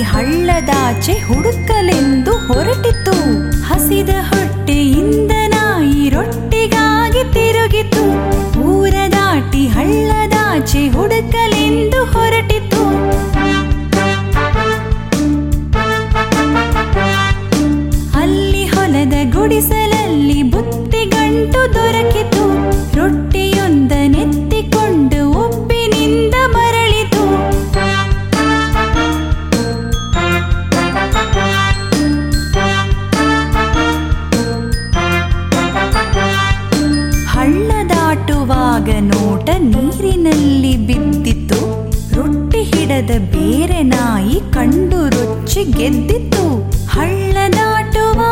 ಹಳ್ಳದಾಚೆ ಹುಡುಕಲೆಂದು ಹೊರಟಿತು ಹಸಿದ ಹೊಟ್ಟೆಯಿಂದ ನಾಯಿ ರೊಟ್ಟಿಗಾಗಿ ತಿರುಗಿತು ಊರ ದಾಟಿ ಹಳ್ಳದಾಚೆ ಹುಡುಕಲೆಂದು ಹೊರಟಿತು ಅಲ್ಲಿ ಹೊಲದ ಗುಡಿಸಲಲ್ಲಿ ಬುತ್ತಿಗಂಟು ದೊರಕಿತು ರೊಟ್ಟಿಯೊಂದನೆತ್ತಿಕೊಂಡು ಒಬ್ಬಿನಿಂದ ಮರಳಿತು ಹಳ್ಳ ದಾಟುವಾಗ ನೋಟ ನೀರಿನಲ್ಲಿ ಬಿದ್ದಿತು ರೊಟ್ಟಿ ಹಿಡದ ಬೇರೆ ನಾಯಿ ಕಂಡು ರೊಚ್ಚಿ ಗೆದ್ದಿತು ಹಳ್ಳ ದಾಟುವಾಗ